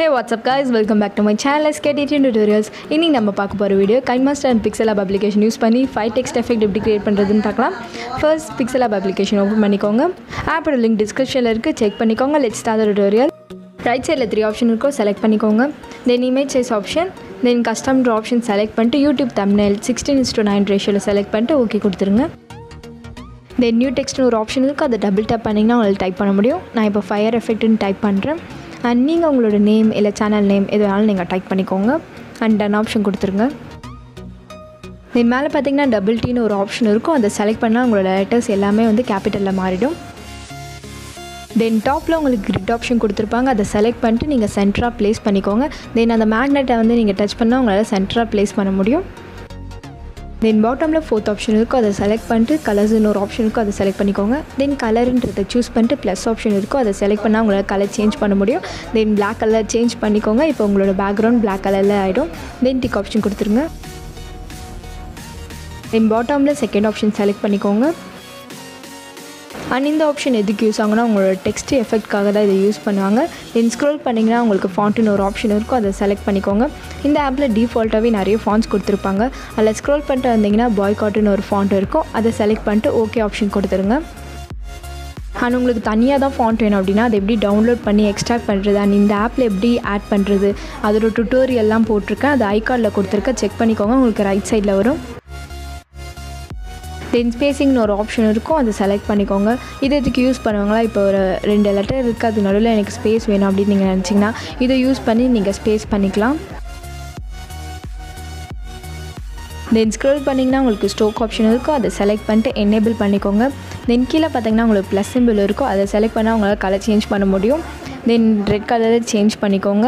WhatsApp guys welcome back to my channel SK teaching tutorials இன்னைக்கு நம்ம பார்க்க போகிற video KineMaster and pixel app application use பண்ணி five text effect எப்படி create பண்ணுறதுன்னு பார்க்கலாம் first pixel app application open பண்ணிக்கோங்க ஆப்போட லிங்க் டிஸ்கிரிப்ஷனில் இருக்குது செக் பண்ணிக்கோங்க லெட்ஸ் ஸ்டார்ட் டியூட்டோரியல் ரைட் சைடில் த்ரீ ஆப்ஷன் இருக்கும் செலக்ட் பண்ணிக்கோங்க then image size option then custom option select பண்ணிட்டு YouTube thumbnail sixteen is to nine ரேஷியோவில் செலக்ட் பண்ணிட்டு ஓகே கொடுத்துருங்க தென் நியூ டெக்ஸ்ட்னு ஒரு ஆப்ஷன் இருக்குது அதை டபுள் டேப் பண்ணிங்கன்னா உங்களுக்கு டைப் பண்ண முடியும் நான் இப்போ ஃபயர் எஃபெக்ட்னு டைப் பண்ணுறேன் அண்ட் நீங்கள் உங்களோட நேம் இல்லை சேனல் நேம் எது வேணாலும் நீங்கள் டைப் பண்ணிக்கோங்க அண்ட் டன் ஆப்ஷன் கொடுத்துருங்க தென் மேலே பார்த்தீங்கன்னா டபுள் டீன்னு ஒரு ஆப்ஷன் இருக்கும் அதை செலக்ட் பண்ணால் உங்களோட லெட்டர்ஸ் எல்லாமே வந்து கேபிட்டலில் மாறிடும் தென் டாப்பில் உங்களுக்கு கிரிட் ஆப்ஷன் கொடுத்துருப்பாங்க அதை செலக்ட் பண்ணிட்டு நீங்கள் சென்டராக ப்ளேஸ் பண்ணிக்கோங்க தென் அந்த மேக்னெட்டை வந்து நீங்கள் டச் பண்ணால் உங்களால் சென்டராக ப்ளேஸ் பண்ண முடியும் தென் பாட்டமில் ஃபோர்த் ஆப்ஷன் இருக்கும் அதை செலக்ட் பண்ணிட்டு கலர்ஸ்னு ஒரு ஆப்ஷன் இருக்கும் அதை செலக்ட் பண்ணிக்கோங்க தென் கலருன்றதை சூஸ் பண்ணிட்டு ப்ளஸ் ஆப்ஷன் இருக்கும் அதை செலக்ட் பண்ணால் உங்களால் கலர் சேஞ்ச் பண்ண முடியும் தென் பிளாக் கலர் சேஞ்ச் பண்ணிக்கோங்க இப்போ உங்களோட பேக்ரவுண்ட் பிளாக் கலரில் ஆகிடும் தென் டிக் ஆப்ஷன் கொடுத்துருங்க தென் பாட்டமில் செகண்ட் ஆப்ஷன் செலக்ட் பண்ணிக்கோங்க அண்ட் இந்த ஆப்ஷன் எதுக்கு யூஸ் ஆகுனா உங்களோட டெக்ஸ்ட் எஃபெக்ட்காக தான் இதை யூஸ் பண்ணுவாங்க தென் ஸ்க்ரோல் பண்ணிங்கன்னா உங்களுக்கு ஃபாண்ட்டுன்னு ஒரு ஆப்ஷன் இருக்கும் அதை செலக்ட் பண்ணிக்கோங்க இந்த ஆப்பில் டிஃபால்ட்டாகவே நிறைய ஃபாண்ட்ஸ் கொடுத்துருப்பாங்க அதில் ஸ்க்ரோல் பண்ணிட்டு வந்தீங்கன்னா பாய் காட்டுன்னு ஒரு ஃபாண்ட் இருக்கும் அதை செலக்ட் பண்ணிட்டு ஓகே ஆப்ஷன் கொடுத்துருங்க அண்ட் உங்களுக்கு தனியாக தான் ஃபாண்ட் வேணும் அப்படின்னா அதை எப்படி டவுன்லோட் பண்ணி எக்ஸ்ட்ராக்ட் பண்ணுறது அண்ட் இந்த ஆப்பில் எப்படி ஆட் பண்ணுறது அதோட டுட்டோரியல்லாம் போட்டிருக்கேன் அது ஐகார்டில் கொடுத்துருக்கேன் செக் பண்ணிக்கோங்க உங்களுக்கு ரைட் சைடில் வரும் தென் ஸ்பேசிங்னு ஒரு ஆப்ஷன் இருக்கும் அதை செலக்ட் பண்ணிக்கோங்க இது இதுக்கு யூஸ் பண்ணுவாங்களா இப்போ ஒரு ரெண்டு லெட்டர் இருக்குது அது நடுவில் எனக்கு ஸ்பேஸ் வேணும் அப்படின்னு நீங்கள் நினச்சிங்கன்னா இதை யூஸ் பண்ணி நீங்கள் ஸ்பேஸ் பண்ணிக்கலாம் தென் ஸ்க்ரோல் பண்ணிங்கன்னா உங்களுக்கு ஸ்டோக் ஆப்ஷன் இருக்கும் அதை செலக்ட் பண்ணிட்டு என்னேபிள் பண்ணிக்கோங்க தென் கீழே பார்த்தீங்கன்னா உங்களுக்கு ப்ளஸ் சிம்பிள் இருக்கும் அதை செலக்ட் பண்ணால் உங்களால் கலர் சேஞ்ச் பண்ண முடியும் தென் ரெட் கலரில் சேஞ்ச் பண்ணிக்கோங்க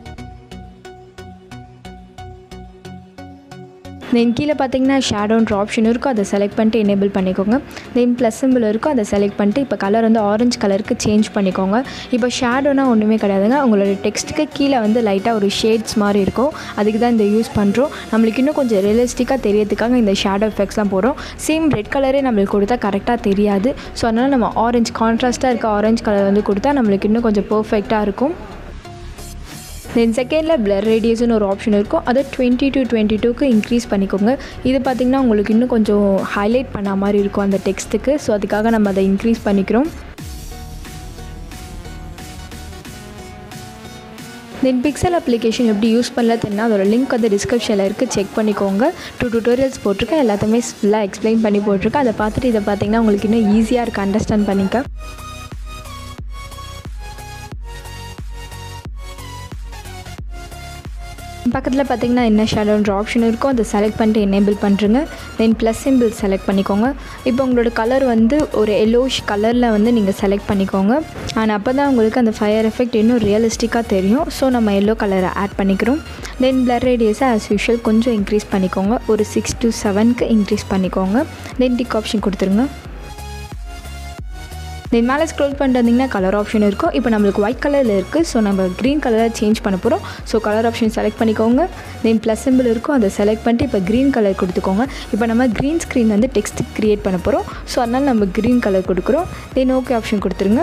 தென் கீழே பார்த்தீங்கன்னா ஷேடோன்ற ஆப்ஷன் இருக்கும் அதை செலக்ட் பண்ணிட்டு எனேபிள் பண்ணிக்கோங்க தென் ப்ளஸ் சிம்பிள் இருக்கும் அதை செலக்ட் பண்ணிட்டு இப்போ கலர் வந்து ஆரஞ்சு கலருக்கு சேஞ்ச் பண்ணிக்கோங்க இப்போ ஷேடோனா ஒன்றுமே கிடையாதுங்க உங்களோட டெக்ஸ்ட்டுக்கு கீழே வந்து லைட்டாக ஒரு ஷேட்ஸ் மாதிரி இருக்கும் அதுக்கு தான் இந்த யூஸ் பண்ணுறோம் நம்மளுக்கு இன்னும் கொஞ்சம் ரியலிஸ்டிக்காக தெரியறதுக்காக இந்த ஷேடோ எஃபெக்ட்ஸ்லாம் போடுறோம் சேம் ரெட் கலரே நம்மளுக்கு கொடுத்தா கரெக்டாக தெரியாது ஸோ அதனால் நம்ம ஆரஞ்சு கான்ட்ராஸ்ட்டாக இருக்க ஆரஞ்சு கலர் வந்து கொடுத்தா நம்மளுக்கு இன்னும் கொஞ்சம் பர்ஃபெக்டாக இருக்கும் தென் செகண்டில் பிளர் ரேடியஸ்னு ஒரு ஆப்ஷன் இருக்கும் அதை டுவெண்ட்டி டு டுவெண்ட்டி டூக்கு இன்க்ரீஸ் பண்ணிக்கோங்க இது பார்த்திங்கன்னா உங்களுக்கு இன்னும் கொஞ்சம் ஹைலைட் பண்ண மாதிரி இருக்கும் அந்த டெக்ஸ்ட்டுக்கு ஸோ அதுக்காக நம்ம அதை இன்க்ரீஸ் பண்ணிக்கிறோம் தென் பிக்சல் அப்ளிகேஷன் எப்படி யூஸ் பண்ணல தெரியுன்னா அதோட லிங்க் வந்து டிஸ்கிரிப்ஷனில் இருக்குது செக் பண்ணிக்கோங்க டூ டுட்டோரியல்ஸ் போட்டிருக்கேன் எல்லாத்தையுமே ஃபுல்லாக எக்ஸ்பிளைன் பண்ணி போட்டிருக்கேன் அதை பார்த்துட்டு இதை பார்த்தீங்கன்னா உங்களுக்கு இன்னும் ஈஸியாக இருக்குது அண்டர்ஸ்டாண்ட் பண்ணிக்க பக்கத்தில் பார்த்தீங்கன்னா என்ன ஷேடோன்ற ஆப்ஷன் இருக்கும் அதை செலக்ட் பண்ணிட்டு எனேபிள் பண்ணுறங்க தென் ப்ளஸ் சிம்பிள் செலக்ட் பண்ணிக்கோங்க இப்போ உங்களோட கலர் வந்து ஒரு எல்லோஷ் கலரில் வந்து நீங்கள் செலக்ட் பண்ணிக்கோங்க அண்ட் அப்போ தான் உங்களுக்கு அந்த ஃபயர் எஃபெக்ட் இன்னும் ரியலிஸ்டிக்காக தெரியும் ஸோ நம்ம எல்லோ கலரை ஆட் பண்ணிக்கிறோம் தென் பிளர் ரேடியஸை ஆஸ் யூஷுவல் கொஞ்சம் இன்க்ரீஸ் பண்ணிக்கோங்க ஒரு சிக்ஸ் டு செவனுக்கு இன்க்ரீஸ் பண்ணிக்கோங்க தென் டிக் ஆப்ஷன் கொடுத்துருங்க தென் மேலே ஸ்க்ரோல் பண்ணிட்டு வந்தீங்கன்னா கலர் ஆப்ஷன் இருக்கும் இப்போ நம்மளுக்கு ஒயிட் கலரில் இருக்குது ஸோ நம்ம க்ரீன் கலரை சேஞ்ச் பண்ண போகிறோம் ஸோ கலர் ஆப்ஷன் செலக்ட் பண்ணிக்கோங்க தென் ப்ளஸ் சிம்பிள் இருக்கும் அதை செலக்ட் பண்ணிட்டு இப்போ க்ரீன் கலர் கொடுத்துக்கோங்க இப்போ நம்ம க்ரீன் ஸ்க்ரீன் வந்து டெக்ஸ்ட் க்ரியேட் பண்ண போகிறோம் ஸோ அதனால் நம்ம க்ரீன் கலர் கொடுக்குறோம் தென் ஓகே ஆப்ஷன் கொடுத்துருங்க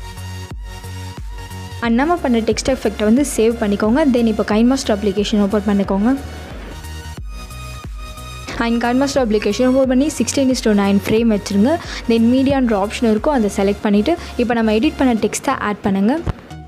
அண்ட் நம்ம பண்ண டெக்ஸ்ட் எஃபெக்டை வந்து சேவ் பண்ணிக்கோங்க தென் இப்போ கைமாஸ்டர் அப்ளிகேஷன் ஓப்பன் பண்ணிக்கோங்க அண்ட் கான்மாஸ்டர் அப்ளிகேஷன் ஓப்பன் பண்ணி sixteen is to nine frame வச்சுருங்க தென் மீடியான்ற ஆப்ஷன் இருக்கும் அதை செலக்ட் பண்ணிவிட்டு இப்போ நம்ம எடிட் பண்ண டெக்ஸ்ட்டை ஆட் பண்ணுங்கள்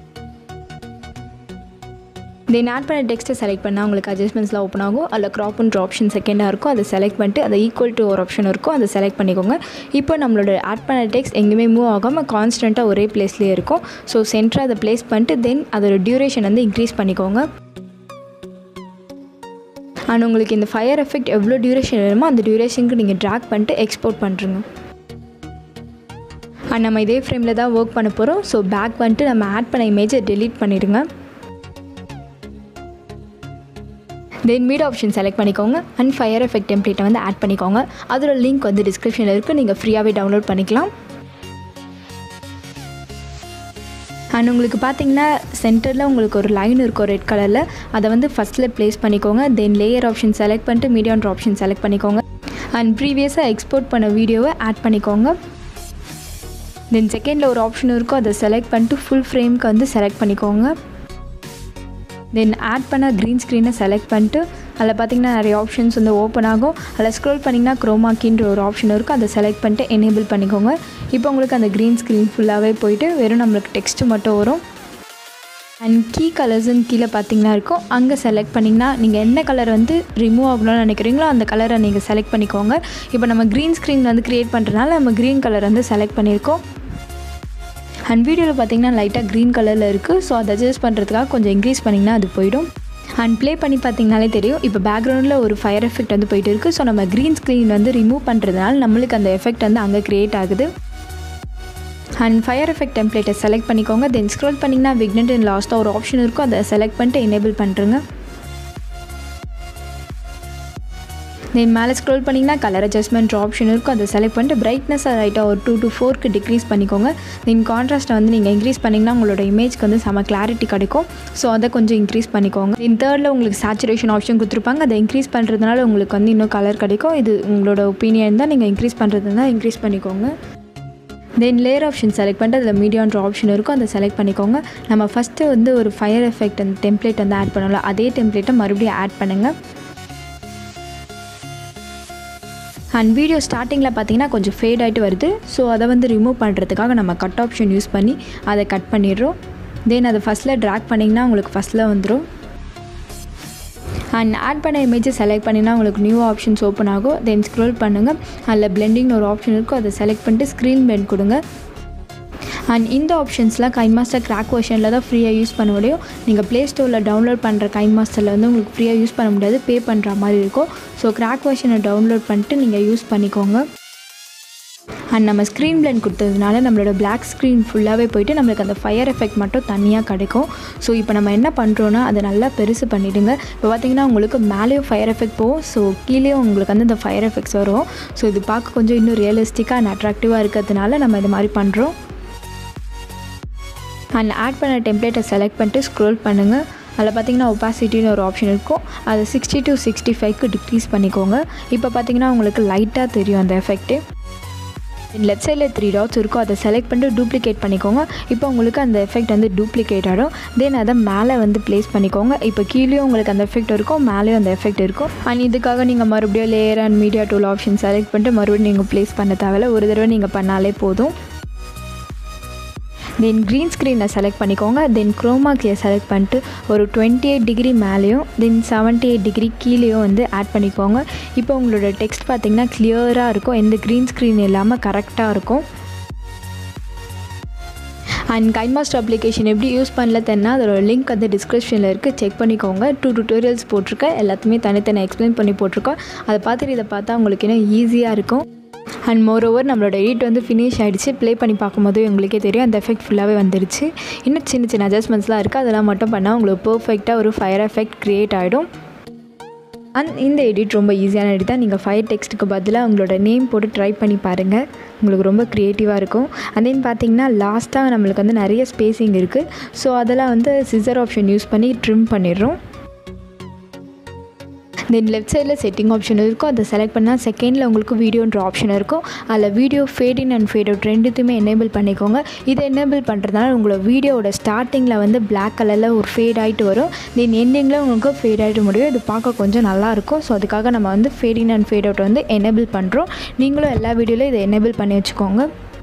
தென் ஆட் பண்ண டெக்ஸ்ட்டை செலக்ட் பண்ணால் உங்களுக்கு அட்ஜஸ்ட்மெண்ட்ஸ்லாம் ஓப்பன் ஆகும் அதில் க்ராப்ன்ற ஆப்ஷன் செகண்டாக இருக்கும் அதை செலக்ட் பண்ணிட்டு அதை ஈக்குவல் டு ஒரு ஆப்ஷன் இருக்கும் அதை செலக்ட் பண்ணிக்கோங்க இப்போ நம்மளோட ஆட் பண்ண டெக்ஸ்ட் எங்கேயுமே மூவ் ஆகாமல் கான்ஸ்டண்ட்டாக ஒரே பிளேஸ்லேயே இருக்கும் ஸோ சென்டராக அதை ப்ளேஸ் பண்ணிட்டு தென் அதோட டியூரேஷன் வந்து இன்க்ரீஸ் பண்ணிக்கோங்க அண்ட் உங்களுக்கு இந்த ஃபயர் எஃபெக்ட் எவ்வளோ டியூரேஷன் வேணுமோ அந்த டியூரேஷனுக்கு நீங்கள் ட்ராக் பண்ணிட்டு எக்ஸ்போர்ட் பண்ணுறங்க அண்ட் நம்ம இதே ஃப்ரேமில் தான் ஒர்க் பண்ண போகிறோம் ஸோ பேக் பண்ணிட்டு நம்ம ஆட் பண்ண இமேஜை டெலீட் பண்ணிடுங்க தென் மீட் ஆப்ஷன் செலக்ட் பண்ணிக்கோங்க அண்ட் ஃபயர் எஃபெக்ட் டெம்ப்ளேட்டை வந்து ஆட் பண்ணிக்கோங்க அதோட லிங்க் வந்து டிஸ்கிரிப்ஷனில் இருக்குது நீங்கள் ஃப்ரீயாகவே டவுன்லோட் பண்ணிக்கலாம் அண்ட் உங்களுக்கு பார்த்தீங்கன்னா சென்டரில் உங்களுக்கு ஒரு லைன் இருக்கும் ரெட் கலரில் அதை வந்து ஃபஸ்ட்டில் ப்ளேஸ் பண்ணிக்கோங்க தென் லேயர் ஆப்ஷன் செலக்ட் பண்ணிட்டு மீடியான்ற ஆப்ஷன் செலக்ட் பண்ணிக்கோங்க அண்ட் ப்ரீவியஸாக எக்ஸ்போர்ட் பண்ண வீடியோவை ஆட் பண்ணிக்கோங்க தென் செகண்டில் ஒரு ஆப்ஷன் இருக்கும் அதை செலக்ட் பண்ணிட்டு ஃபுல் ஃப்ரேம்க்கு வந்து செலக்ட் பண்ணிக்கோங்க தென் ஆட் பண்ண க்ரீன் ஸ்க்ரீனை செலக்ட் பண்ணிட்டு அதில் பார்த்தீங்கன்னா நிறைய ஆப்ஷன்ஸ் வந்து ஓப்பன் ஆகும் அதில் ஸ்க்ரோல் பண்ணிங்கன்னா க்ரோமாக்கின்ற ஒரு ஆப்ஷன் இருக்கும் அதை செலக்ட் பண்ணிட்டு எனேபிள் பண்ணிக்கோங்க இப்போ உங்களுக்கு அந்த க்ரீன் ஸ்க்ரீன் ஃபுல்லாகவே போயிட்டு வெறும் நம்மளுக்கு டெக்ஸ்ட் மட்டும் வரும் அண்ட் கீ கலர்ஸ்ன்னு கீழே பார்த்தீங்கன்னா இருக்கும் அங்கே செலக்ட் பண்ணிங்கன்னா நீங்கள் என்ன கலர் வந்து ரிமூவ் ஆகணும்னு நினைக்கிறீங்களோ அந்த கலரை நீங்கள் செலக்ட் பண்ணிக்கோங்க இப்போ நம்ம க்ரீன் ஸ்க்ரீன் வந்து க்ரியேட் பண்ணுறதுனால நம்ம க்ரீன் கலர் வந்து செலக்ட் பண்ணியிருக்கோம் அண்ட் வீடியோவில் பார்த்தீங்கன்னா லைட்டாக க்ரீன் கலரில் இருக்குது ஸோ அதை அட்ஜஸ்ட் பண்ணுறதுக்காக கொஞ்சம் இன்க்ரீஸ் பண்ணிங்கன்னா அது போயிடும் அண்ட் ப்ளே பண்ணி பார்த்தீங்கனாலே தெரியும் இப்போ பேக்ரவுண்டில் ஒரு ஃபயர் எஃபெக்ட் வந்து போயிட்டு இருக்குது ஸோ நம்ம க்ரீன் ஸ்க்ரீன் வந்து ரிமூவ் பண்ணுறதுனால நம்மளுக்கு அந்த எஃபெக்ட் வந்து அங்கே க்ரியேட் ஆகுது அண்ட் ஃபயர் எஃபெக்ட் டெம்ப்ளேட்டை செலக்ட் பண்ணிக்கோங்க தென் ஸ்க்ரோல் பண்ணிங்கன்னா விக்னட் அண்ட் லாஸ்ட்டாக ஒரு ஆப்ஷன் இருக்கும் அதை செலக்ட் பண்ணிட்டு எனேபிள் பண்ணுறங்க தென் மேலே ஸ்க்ரோல் பண்ணிங்கன்னா கலர் அட்ஜஸ்ட்மெண்ட் ஆப்ஷன் இருக்கும் அதை செலக்ட் பண்ணிட்டு பிரைட்னஸ் ரைட்டாக ஒரு டூ டு ஃபோர்க்கு டிக்ரீஸ் பண்ணிக்கோங்க தென் கான்ட்ராஸ்ட்டை வந்து நீங்கள் இன்க்ரீஸ் பண்ணிங்கன்னா உங்களோட இமேஜ்க்கு வந்து செம கிளாரிட்டி கிடைக்கும் ஸோ அதை கொஞ்சம் இன்க்ரீஸ் பண்ணிக்கோங்க தென் தேர்டில் உங்களுக்கு சேச்சுரேஷன் ஆப்ஷன் கொடுத்துருப்பாங்க அதை இன்க்ரீஸ் பண்ணுறதுனால உங்களுக்கு வந்து இன்னும் கலர் கிடைக்கும் இது உங்களோட ஒப்பீனியன் தான் நீங்கள் இன்க்ரீஸ் பண்ணுறதுனா இன்க்ரீஸ் பண்ணிக்கோங்க தென் லேயர் ஆப்ஷன் செலக்ட் பண்ணிட்டு அதில் மீடியான்ற ஆப்ஷன் இருக்கும் அதை செலக்ட் பண்ணிக்கோங்க நம்ம ஃபஸ்ட்டு வந்து ஒரு ஃபயர் எஃபெக்ட் அந்த டெம்ப்ளேட் வந்து ஆட் பண்ணலாம் அதே டெம்ப்ளேட்டை மறுபடியும் ஆட் பண்ணுங்கள் அண்ட் வீடியோ ஸ்டார்டிங்கில் பார்த்தீங்கன்னா கொஞ்சம் ஃபேட் ஆகிட்டு வருது ஸோ அதை வந்து ரிமூவ் பண்ணுறதுக்காக நம்ம கட் ஆப்ஷன் யூஸ் பண்ணி அதை கட் பண்ணிடுறோம் தென் அதை ஃபஸ்ட்டில் ட்ராக் பண்ணிங்கன்னா உங்களுக்கு ஃபஸ்ட்டில் வந்துடும் அண்ட் ஆட் பண்ண இமேஜை செலக்ட் பண்ணினா உங்களுக்கு நியூ ஆப்ஷன்ஸ் ஓப்பன் ஆகும் தென் ஸ்க்ரோல் பண்ணுங்கள் அதில் பிளெண்டிங்னு ஒரு ஆப்ஷன் இருக்கும் அதை செலக்ட் பண்ணிட்டு ஸ்க்ரீன் பெண்ட் கொடுங்க அண்ட் இந்த ஆப்ஷன்ஸ்லாம் கைன் மாஸ்டர் கிராக் வெர்ஷனில் தான் ஃப்ரீயாக யூஸ் பண்ண முடியும் நீங்கள் ப்ளே ஸ்டோரில் டவுன்லோட் பண்ணுற கைன் மாஸ்டரில் வந்து உங்களுக்கு ஃப்ரீயாக யூஸ் பண்ண முடியாது பே பண்ணுற மாதிரி இருக்கும் ஸோ கிராக் வெர்ஷனை டவுன்லோட் பண்ணிட்டு நீங்கள் யூஸ் பண்ணிக்கோங்க அண்ட் நம்ம ஸ்க்ரீன் பிளண்ட் கொடுத்ததுனால நம்மளோட பிளாக் ஸ்க்ரீன் ஃபுல்லாகவே போயிட்டு நம்மளுக்கு அந்த ஃபயர் எஃபெக்ட் மட்டும் தனியாக கிடைக்கும் ஸோ இப்போ நம்ம என்ன பண்ணுறோன்னா அதை நல்லா பெருசு பண்ணிவிடுங்க இப்போ பார்த்தீங்கன்னா உங்களுக்கு மேலேயும் ஃபயர் எஃபெக்ட் போகும் ஸோ கீழேயும் உங்களுக்கு வந்து இந்த ஃபயர் எஃபெக்ட்ஸ் வரும் ஸோ இது பார்க்க கொஞ்சம் இன்னும் ரியலிஸ்டிக்காக அண்ட் அட்ராக்டிவாக இருக்கிறதுனால நம்ம இது மாதிரி பண்ணுறோம் அண்ட் ஆட் பண்ண டெம்ப்ளேட்டை செலக்ட் பண்ணிட்டு ஸ்க்ரோல் பண்ணுங்கள் அதில் பார்த்தீங்கன்னா ஒப்பாசிட்டின்னு ஒரு ஆப்ஷன் இருக்கும் அதை சிக்ஸ்டி டு சிக்ஸ்டி ஃபைவ்க்கு டிக்ரீஸ் பண்ணிக்கோங்க இப்போ பார்த்தீங்கன்னா உங்களுக்கு லைட்டாக தெரியும் அந்த எஃபெக்ட்டு லெஃப்ட் சைடில் த்ரீ டாட்ஸ் இருக்கும் அதை செலக்ட் பண்ணிட்டு டூப்ளிகேட் பண்ணிக்கோங்க இப்போ உங்களுக்கு அந்த எஃபெக்ட் வந்து டூப்ளிகேட் ஆகிடும் தென் அதை மேலே வந்து ப்ளேஸ் பண்ணிக்கோங்க இப்போ கீழேயும் உங்களுக்கு அந்த எஃபெக்ட் இருக்கும் மேலேயும் அந்த எஃபெக்ட் இருக்கும் அண்ட் இதுக்காக நீங்கள் மறுபடியும் layer and media tool option select பண்ணிட்டு மறுபடியும் நீங்கள் ப்ளேஸ் பண்ண தேவையில்ல ஒரு தடவை நீங்கள் பண்ணாலே போதும் தென் க்ரீன் ஸ்க்ரீனை செலக்ட் பண்ணிக்கோங்க தென் க்ரோமா கீயை செலக்ட் பண்ணிட்டு ஒரு டுவெண்ட்டி எயிட் டிகிரி மேலேயும் தென் செவன்ட்டி எயிட் டிகிரி கீழேயும் வந்து ஆட் பண்ணிக்கோங்க இப்போ உங்களோட டெக்ஸ்ட் பார்த்திங்கன்னா கிளியராக இருக்கும் எந்த க்ரீன் ஸ்க்ரீன் இல்லாமல் கரெக்டாக இருக்கும் அண்ட் கைமாஸ்டர் அப்ளிகேஷன் எப்படி யூஸ் பண்ணல தென்னா அதோட லிங்க் வந்து டிஸ்கிரிப்ஷனில் இருக்குது செக் பண்ணிக்கோங்க டூ டுட்டோரியல்ஸ் போட்டிருக்கேன் எல்லாத்தையுமே தனித்தனி எக்ஸ்பிளைன் பண்ணி போட்டிருக்கோம் அதை பார்த்துட்டு இதை பார்த்தா உங்களுக்கு இன்னும் ஈஸியாக இருக்கும் அண்ட் மோர் ஓவர் நம்மளோட எடிட் வந்து ஃபினிஷ் ஆகிடுச்சு ப்ளே பண்ணி பார்க்கும்போது உங்களுக்கே தெரியும் அந்த எஃபெக்ட் ஃபுல்லாகவே வந்துருச்சு இன்னும் சின்ன சின்ன அட்ஜஸ்ட்மெண்ட்ஸ்லாம் இருக்குது அதெல்லாம் மட்டும் பண்ணால் உங்களுக்கு பர்ஃபெக்டாக ஒரு ஃபயர் எஃபெக்ட் க்ரியேட் ஆகிடும் அண்ட் இந்த எடிட் ரொம்ப ஈஸியான எடிட் தான் நீங்கள் ஃபயர் டெக்ஸ்ட்டுக்கு பதிலாக உங்களோட நேம் போட்டு ட்ரை பண்ணி பாருங்கள் உங்களுக்கு ரொம்ப க்ரியேட்டிவாக இருக்கும் அண்ட் தென் பார்த்தீங்கன்னா லாஸ்ட்டாக நம்மளுக்கு வந்து நிறைய ஸ்பேசிங் இருக்குது ஸோ அதெல்லாம் வந்து சிசர் ஆப்ஷன் யூஸ் பண்ணி ட்ரிம் பண்ணிடுறோம் தென் லெஃப்ட் சைடில் செட்டிங் ஆப்ஷன் இருக்கும் அதை செலக்ட் பண்ணால் செகண்டில் உங்களுக்கு வீடியோன்ற ஆப்ஷன் இருக்கும் அதில் video fade in and fade out ரெண்டுத்தையுமே எனேபிள் பண்ணிக்கோங்க இதை எனேபிள் பண்ணுறதுனால உங்களோட வீடியோவோட ஸ்டார்டிங்கில் வந்து பிளாக் கலரில் ஒரு ஃபேட் ஆகிட்டு வரும் தென் எண்டிங்கில் உங்களுக்கு ஃபேட் ஆகிட்டு முடியும் இது பார்க்க கொஞ்சம் நல்லாயிருக்கும் ஸோ அதுக்காக நம்ம வந்து fade in and fade out வந்து எனேபிள் பண்ணுறோம் நீங்களும் எல்லா வீடியோலையும் இதை எனேபிள் பண்ணி வச்சுக்கோங்க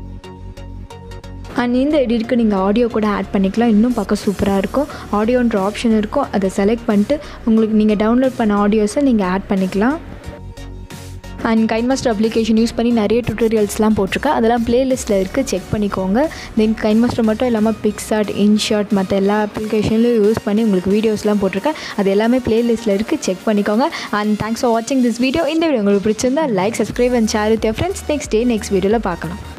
அண்ட் இந்த எடிட்க்கு நீங்கள் ஆடியோ கூட ஆட் பண்ணிக்கலாம் இன்னும் பார்க்க சூப்பராக இருக்கும் ஆடியோன்ற ஆப்ஷன் இருக்கும் அதை செலக்ட் பண்ணிட்டு உங்களுக்கு நீங்கள் டவுன்லோட் பண்ண ஆடியோஸை நீங்கள் ஆட் பண்ணிக்கலாம் அண்ட் கைன்மாஸ்டர் அப்ளிகேஷன் யூஸ் பண்ணி நிறைய டுட்டோரியல்ஸ்லாம் போட்டிருக்கேன் அதெல்லாம் ப்ளேலிஸ்ட்டில் இருக்குது செக் பண்ணிக்கோங்க தென் கைன்மாஸ்டர் மட்டும் இல்லாமல் பிக்ஸாட் இன்ஷாட் மற்ற எல்லா அப்ளிகேஷன்லையும் யூஸ் பண்ணி உங்களுக்கு வீடியோஸ்லாம் போட்டிருக்கேன் அது எல்லாமே ப்ளேலிஸ்ட்டில் இருக்குது செக் பண்ணிக்கோங்க அண்ட் தேங்க்ஸ் ஃபார் வாட்சிங் திஸ் வீடியோ இந்த வீடியோ உங்களுக்கு பிடிச்சிருந்தா like subscribe and share with your friends next day next வீடியோவில் பார்க்கலாம்